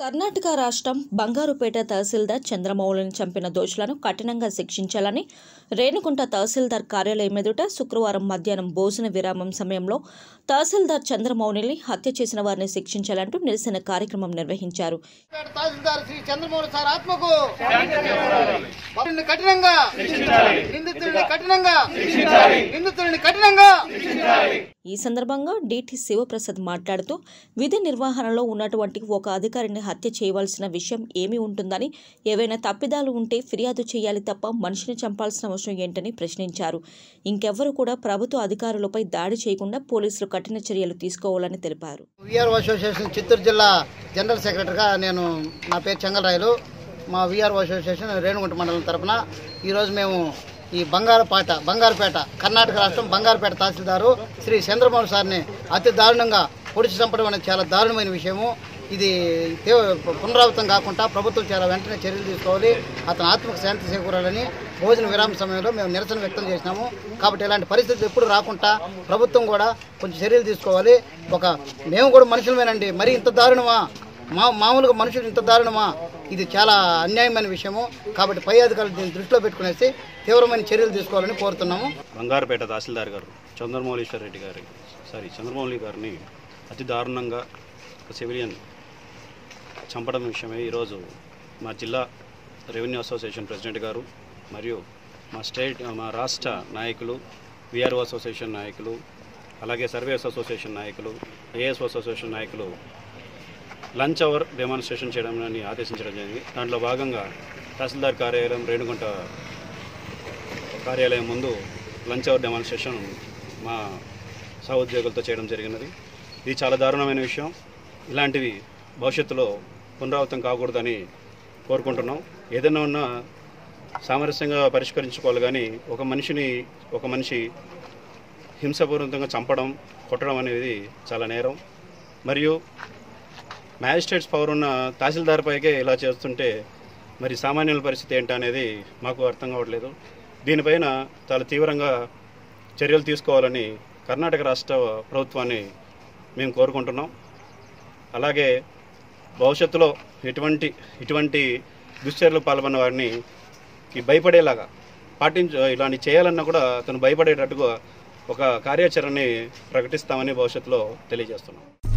కర్ణాటక రాష్ట్రం బంగారుపేట తహసీల్దార్ చంద్రమౌళిని చంపిన దోషులను కఠినంగా శిక్షించాలని రేణుకుంట తహసీల్దార్ కార్యాలయం ఎదుట శుక్రవారం మధ్యాహ్నం భోజన విరామం సమయంలో తహసీల్దార్ చంద్రమౌళిని హత్య చేసిన వారిని శిక్షించాలంటూ నిరసన కార్యక్రమం నిర్వహించారు పేట తహసీల్దార్ శ్రీ చంద్రమోహన్ సార్ ఆత్మకు నిందితుడిని కఠినంగా నిందితుడిని కఠినంగా నిందితుడిని కఠినంగా ఈ సందర్భంగా డిటి శివప్రసాద్ మాట్లాడుతూ విధి నిర్వహణలో ఉన్నటువంటి ఒక అధికారిని హత్య చేయవలసిన విషయం ఏమి ఉంటుందని ఏవైనా తప్పిదాలు ఉంటే ఫిర్యాదు చేయాలి తప్ప మనిషిని చంపాల్సిన అవసరం ఏంటని ప్రశ్నించారు ఇంకెవ్వరూ కూడా ప్రభుత్వ అధికారులపై దాడి చేయకుండా పోలీసులు కఠిన చర్యలు తీసుకోవాలని తెలిపారు విఆర్ఓ అసోసియేషన్ చిత్తూరు జిల్లా జనరల్ సెక్రటరీగా నేను నా పేరు చెంగలరాయలు మా విఆర్ఓ అసోసియేషన్ రేణుగుంట మండలం తరపున ఈరోజు మేము ఈ బంగారుపేట బంగారుపేట కర్ణాటక రాష్ట్రం బంగారుపేట తహసీల్దారు శ్రీ చంద్రమోహన్ సార్ని అతి దారుణంగా పొడిచి చంపడం అనేది చాలా దారుణమైన విషయము ఇది తీవ్ర- పునరావృతం కాకుండా ప్రభుత్వం చాలా వెంటనే చర్యలు తీసుకోవాలి అతని ఆత్మకు శాంతి చేకూరాలని భోజన విరామ సమయంలో మేము నిరసన వ్యక్తం చేసినాము కాబట్టి ఇలాంటి పరిస్థితులు ఎప్పుడు రాకుండా ప్రభుత్వం కూడా కొంచెం చర్యలు తీసుకోవాలి ఒక మేము కూడా మనుషులమేనండి మరి ఇంత దారుణమా మా మామూలుగా మనుషులు ఇంత దారుణమా ఇది చాలా అన్యాయమైన విషయము కాబట్టి పై అధికారులు దీన్ని దృష్టిలో పెట్టుకునేసి తీవ్రమైన చర్యలు తీసుకోవాలని కోరుతున్నాము బంగారుపేట తహసీల్దార్ గారు చంద్రమౌళీశ్వర్ రెడ్డి గారి సారీ చంద్రమౌళి గారిని అతి దారుణంగా ఒక సివిలియన్ చంపడం విషయమై ఈరోజు మా జిల్లా రెవెన్యూ అసోసియేషన్ ప్రెసిడెంట్ గారు మరియు మా స్టేట్ మా రాష్ట్ర నాయకులు విఆర్ఓ అసోసియేషన్ నాయకులు అలాగే సర్వేస్ అసోసియేషన్ నాయకులు ఏఎస్ అసోసియేషన్ నాయకులు లంచ్ అవర్ డెమాన్స్ట్రేషన్ చేయడం ఆదేశించడం జరిగింది దాంట్లో భాగంగా తహసీల్దార్ కార్యాలయం రేణుగుంట కార్యాలయం ముందు లంచ్ అవర్ డెమాన్స్ట్రేషన్ మా సహోద్యోగులతో చేయడం జరిగినది ఇది చాలా దారుణమైన విషయం ఇలాంటివి భవిష్యత్తులో పునరావృతం కాకూడదని కోరుకుంటున్నాం ఏదైనా ఉన్నా సామరస్యంగా పరిష్కరించుకోవాలి కానీ ఒక మనిషిని ఒక మనిషి హింసపూర్వకంగా చంపడం కొట్టడం అనేది చాలా నేరం మరియు మ్యాజిస్ట్రేట్స్ పవర్ ఉన్న తహసీల్దార్ పైకే ఇలా చేస్తుంటే మరి సామాన్యుల పరిస్థితి ఏంటి అనేది మాకు అర్థం కావట్లేదు దీనిపైన చాలా తీవ్రంగా చర్యలు తీసుకోవాలని కర్ణాటక రాష్ట్ర ప్రభుత్వాన్ని మేము కోరుకుంటున్నాం అలాగే భవిష్యత్తులో ఎటువంటి ఇటువంటి దుశ్చర్యలు పాల్గొన్న వారిని ఈ భయపడేలాగా పాటించ ఇలాంటి చేయాలన్నా కూడా అతను భయపడేటట్టుగా ఒక కార్యాచరణని ప్రకటిస్తామని భవిష్యత్తులో తెలియజేస్తున్నాం